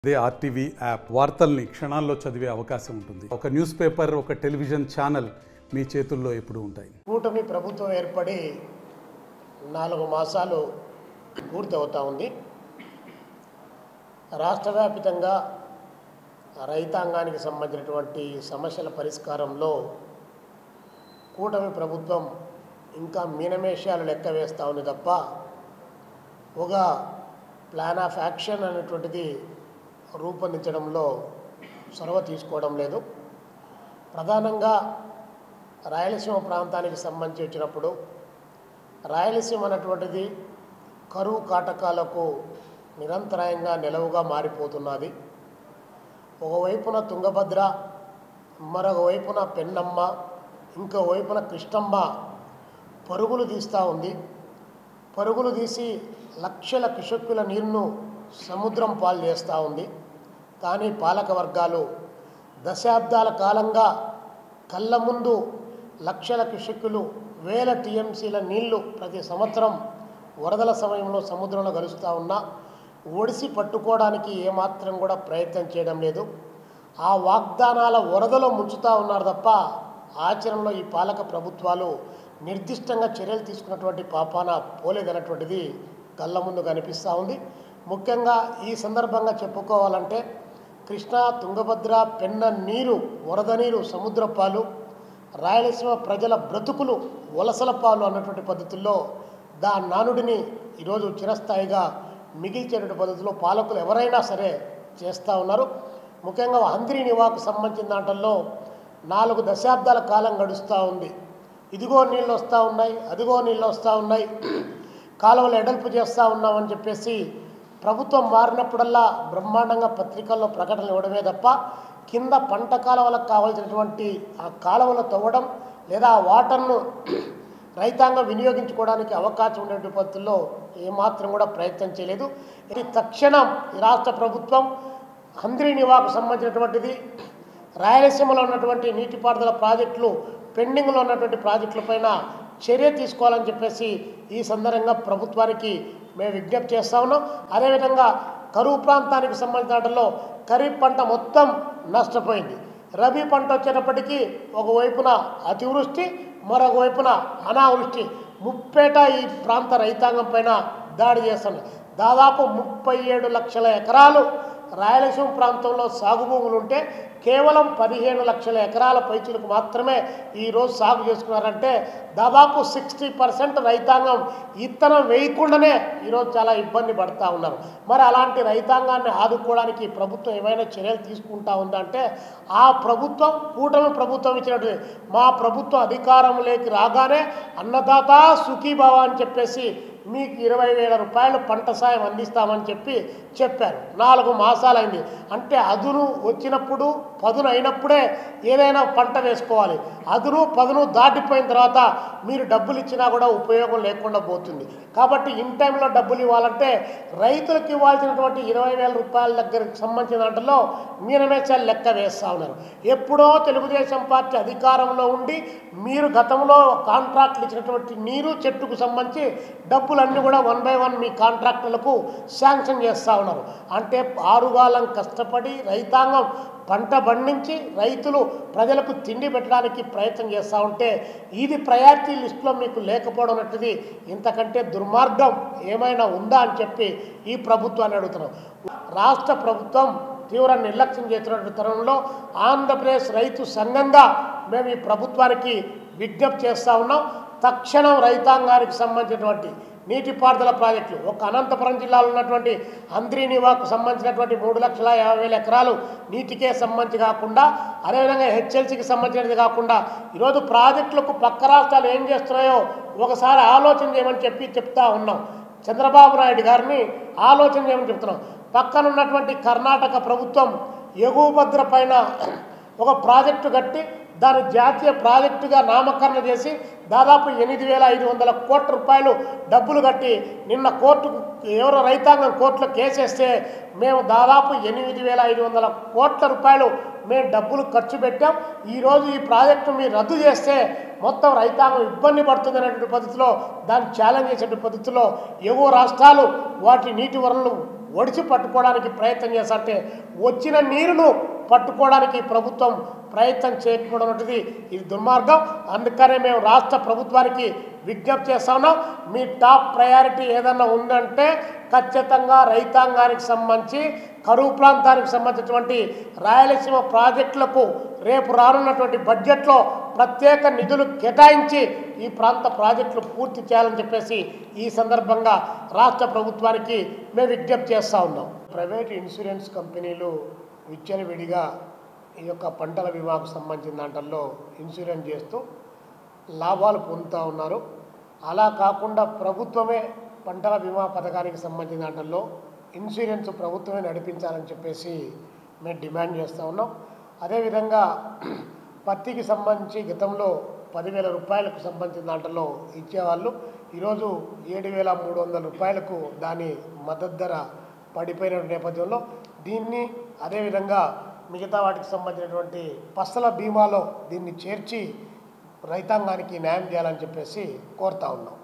అదే RTV app వార్తల్ని క్షణాల్లో చదివే అవకాశం ఉంటుంది ఒక న్యూస్ పేపర్ ఒక టెలివిజన్ ఛానల్ మీ చేతుల్లో ఎప్పుడూ ఉంటాయి కూటమి ప్రభుత్వం ఏర్పడి నాలుగు మాసాలు పూర్తి అవుతా ఉంది రాష్ట్ర వ్యాపితంగా రైతాంగానికి సంబంధించినటువంటి సమస్యల పరిష్కారంలో కూటమి ప్రభుత్వం ఇంకా మీనమేషాలు లెక్క వేస్తూ ఉంది తప్ప ఒక ప్లాన్ ఆఫ్ యాక్షన్ అనేటువంటిది రూపొందించడంలో చొరవ తీసుకోవడం లేదు ప్రధానంగా రాయలసీమ ప్రాంతానికి సంబంధించి వచ్చినప్పుడు రాయలసీమ అనేటువంటిది కరువు కాటకాలకు నిరంతరాయంగా నిలవుగా మారిపోతున్నది ఒకవైపున తుంగభద్ర మరొక వైపున పెన్నమ్మ ఇంకో వైపున కృష్ణమ్మ పరుగులు తీస్తూ ఉంది పరుగులు తీసి లక్షల కిషక్కుల నీరును సముద్రం పాలు చేస్తూ ఉంది కానీ పాలక వర్గాలు దశాబ్దాల కాలంగా కళ్ళ ముందు లక్షల కిషక్కులు వేల టీఎంసీల నీళ్లు ప్రతి సంవత్సరం వరదల సమయంలో సముద్రంలో కలుస్తూ ఉన్నా ఒడిసి పట్టుకోవడానికి ఏమాత్రం కూడా ప్రయత్నం చేయడం లేదు ఆ వాగ్దానాల వరదలో ముంచుతూ ఉన్నారు తప్ప ఆచరణలో ఈ పాలక ప్రభుత్వాలు నిర్దిష్టంగా చర్యలు తీసుకున్నటువంటి పాపాన పోలేదన్నటువంటిది కళ్ళ ముందు కనిపిస్తూ ఉంది ముఖ్యంగా ఈ సందర్భంగా చెప్పుకోవాలంటే కృష్ణా తుంగభద్ర పెన్న నీరు వరద నీరు సముద్ర పాలు రాయలసీమ ప్రజల బ్రతుకులు వలసల పాలు అన్నటువంటి పద్ధతుల్లో దా నానుడిని ఈరోజు చిరస్థాయిగా మిగిల్చేటువంటి పద్ధతిలో పాలకులు ఎవరైనా సరే చేస్తూ ఉన్నారు ముఖ్యంగా హంద్రి నివాకు సంబంధించిన దాంట్లో నాలుగు దశాబ్దాల కాలం గడుస్తూ ఉంది ఇదిగో నీళ్ళు వస్తూ ఉన్నాయి అదిగో నీళ్ళు వస్తూ ఉన్నాయి కాలువలు ఎడల్పు చేస్తూ ఉన్నామని చెప్పేసి ప్రభుత్వం మారినప్పుడల్లా బ్రహ్మాండంగా పత్రికల్లో ప్రకటనలు ఇవ్వడమే తప్ప కింద పంట కాలువలకు కావాల్సినటువంటి ఆ కాలువలు తవ్వడం లేదా ఆ వాటర్ను రైతాంగం వినియోగించుకోవడానికి అవకాశం ఉండేటువంటి పద్ధతుల్లో ఏమాత్రం కూడా ప్రయత్నం చేయలేదు ఇది తక్షణం ఈ రాష్ట్ర ప్రభుత్వం హంద్రి నివాకు సంబంధించినటువంటిది రాయలసీమలో ఉన్నటువంటి నీటిపారుదల ప్రాజెక్టులు పెండింగ్లో ఉన్నటువంటి ప్రాజెక్టులపైన చర్య తీసుకోవాలని చెప్పేసి ఈ సందర్భంగా ప్రభుత్వానికి మేము విజ్ఞప్తి చేస్తా ఉన్నాం అదేవిధంగా కరువు ప్రాంతానికి సంబంధించిన వాటిల్లో ఖరీఫ్ పంట మొత్తం నష్టపోయింది రబీ పంట వచ్చేటప్పటికీ ఒకవైపున అతివృష్టి మరొక వైపున అనావృష్టి ముప్పేట ఈ ప్రాంత రైతాంగం పైన దాడి చేస్తుంది దాదాపు ముప్పై ఏడు లక్షల ఎకరాలు రాయలసీమ ప్రాంతంలో సాగు భూములు ఉంటే కేవలం పదిహేను లక్షల ఎకరాల పైచులకు మాత్రమే ఈరోజు సాగు చేసుకున్నారంటే దాదాపు సిక్స్టీ పర్సెంట్ రైతాంగం ఇత్తనం వేయకుండానే ఈరోజు చాలా ఇబ్బంది పడుతూ ఉన్నారు మరి అలాంటి రైతాంగాన్ని ఆదుకోవడానికి ప్రభుత్వం ఏమైనా చర్యలు తీసుకుంటా ఉందంటే ఆ ప్రభుత్వం కూటమి ప్రభుత్వం ఇచ్చినట్టు మా ప్రభుత్వం అధికారంలోకి రాగానే అన్నదాత సుఖీభావ అని చెప్పేసి మీకు ఇరవై వేల రూపాయలు పంట సాయం అందిస్తామని చెప్పి చెప్పారు నాలుగు మాసాలైంది అంటే అదును వచ్చినప్పుడు పదును అయినప్పుడే ఏదైనా పంట వేసుకోవాలి అదును పదును దాటిపోయిన తర్వాత మీరు డబ్బులు ఇచ్చినా కూడా ఉపయోగం లేకుండా పోతుంది కాబట్టి ఇన్ టైంలో డబ్బులు ఇవ్వాలంటే రైతులకు ఇవ్వాల్సినటువంటి ఇరవై వేల రూపాయల దగ్గరకు సంబంధించిన దాంట్లో మీనమేచాలు లెక్క వేస్తూ ఉన్నారు ఎప్పుడో తెలుగుదేశం పార్టీ అధికారంలో ఉండి మీరు గతంలో కాంట్రాక్ట్లు ఇచ్చినటువంటి నీరు చెట్టుకు సంబంధించి డబ్బులన్నీ కూడా వన్ బై వన్ మీ కాంట్రాక్టులకు శాంక్షన్ చేస్తూ ఉన్నారు అంటే ఆరుగాలం కష్టపడి రైతాంగం పంట పండించి రైతులు ప్రజలకు తిండి పెట్టడానికి ప్రయత్నం చేస్తూ ఉంటే ఇది ప్రయారిటీ లిస్టులో మీకు లేకపోవడం అన్నట్టుది ఇంతకంటే దుర్మార్గం ఏమైనా ఉందా అని చెప్పి ఈ ప్రభుత్వాన్ని అడుగుతున్నాం రాష్ట్ర ప్రభుత్వం తీవ్ర నిర్లక్ష్యం చేస్తున్నటువంటి తరుణంలో ఆంధ్రప్రదేశ్ రైతు సంఘంగా మేము ఈ ప్రభుత్వానికి విజ్ఞప్తి చేస్తూ ఉన్నాం తక్షణం రైతాంగానికి సంబంధించినటువంటి నీటిపారుదల ప్రాజెక్టులు ఒక అనంతపురం జిల్లాలో ఉన్నటువంటి అంద్రీనివాకు సంబంధించినటువంటి మూడు లక్షల యాభై వేల ఎకరాలు నీటికే సంబంధించి కాకుండా అదేవిధంగా హెచ్ఎల్సీకి సంబంధించినది కాకుండా ఈరోజు ప్రాజెక్టులకు పక్క రాష్ట్రాలు ఏం చేస్తున్నాయో ఒకసారి ఆలోచన చేయమని చెప్పి చెప్తా ఉన్నాం చంద్రబాబు నాయుడు గారిని ఆలోచన చేయమని చెప్తున్నాం పక్కన ఉన్నటువంటి కర్ణాటక ప్రభుత్వం ఎగువభద్ర పైన ఒక ప్రాజెక్టు కట్టి దాని జాతీయ ప్రాజెక్టుగా నామకరణ చేసి దాదాపు ఎనిమిది వేల ఐదు వందల కోట్ల రూపాయలు డబ్బులు కట్టి నిన్న కోర్టుకు ఎవరో రైతాంగం కోర్టులో కేసేస్తే మేము దాదాపు ఎనిమిది వేల ఐదు వందల కోట్ల రూపాయలు మేము డబ్బులు ఖర్చు పెట్టాం ఈరోజు ఈ ప్రాజెక్టు మీరు రద్దు చేస్తే మొత్తం రైతాంగం ఇబ్బంది పడుతుంది అనేటువంటి పద్ధతిలో దాన్ని ఛాలెంజ్ చేసే పద్ధతిలో ఎగువ రాష్ట్రాలు వాటి నీటి వనరులు ఒడిచి పట్టుకోవడానికి ప్రయత్నం చేస్తుంటే వచ్చిన నీరును పట్టుకోవడానికి ప్రభుత్వం ప్రయత్నం చేయకపోవడం అనేది ఇది దుర్మార్గం అందుకనే మేము రాష్ట్ర ప్రభుత్వానికి విజ్ఞప్తి చేస్తా ఉన్నాం మీ టాప్ ప్రయారిటీ ఏదన్నా ఉందంటే ఖచ్చితంగా రైతాంగానికి సంబంధించి కరువు ప్రాంతానికి సంబంధించినటువంటి రాయలసీమ ప్రాజెక్టులకు రేపు రానున్నటువంటి బడ్జెట్లో ప్రత్యేక నిధులు కేటాయించి ఈ ప్రాంత ప్రాజెక్టులు పూర్తి చేయాలని చెప్పేసి ఈ సందర్భంగా రాష్ట్ర ప్రభుత్వానికి మేము విజ్ఞప్తి చేస్తూ ఉన్నాం ప్రైవేట్ ఇన్సూరెన్స్ కంపెనీలు విచ్చలవిడిగా ఈ యొక్క పంటల బీమాకు సంబంధించిన దాంట్లో ఇన్సూరెన్స్ చేస్తూ లాభాలు పొందుతూ ఉన్నారు అలా కాకుండా ప్రభుత్వమే పంటల బీమా పథకానికి సంబంధించిన దాంట్లో ఇన్సూరెన్స్ ప్రభుత్వమే నడిపించాలని చెప్పేసి మేము డిమాండ్ చేస్తూ ఉన్నాం అదేవిధంగా పత్తికి సంబంధించి గతంలో పదివేల రూపాయలకు సంబంధించిన దాంట్లో ఇచ్చేవాళ్ళు ఈరోజు ఏడు వేల మూడు వందల రూపాయలకు దాని మద్దతు ధర పడిపోయిన నేపథ్యంలో దీన్ని అదేవిధంగా మిగతా వాటికి సంబంధించినటువంటి పసల బీమాలో దీన్ని చేర్చి రైతాంగానికి న్యాయం చేయాలని చెప్పేసి కోరుతా ఉన్నాం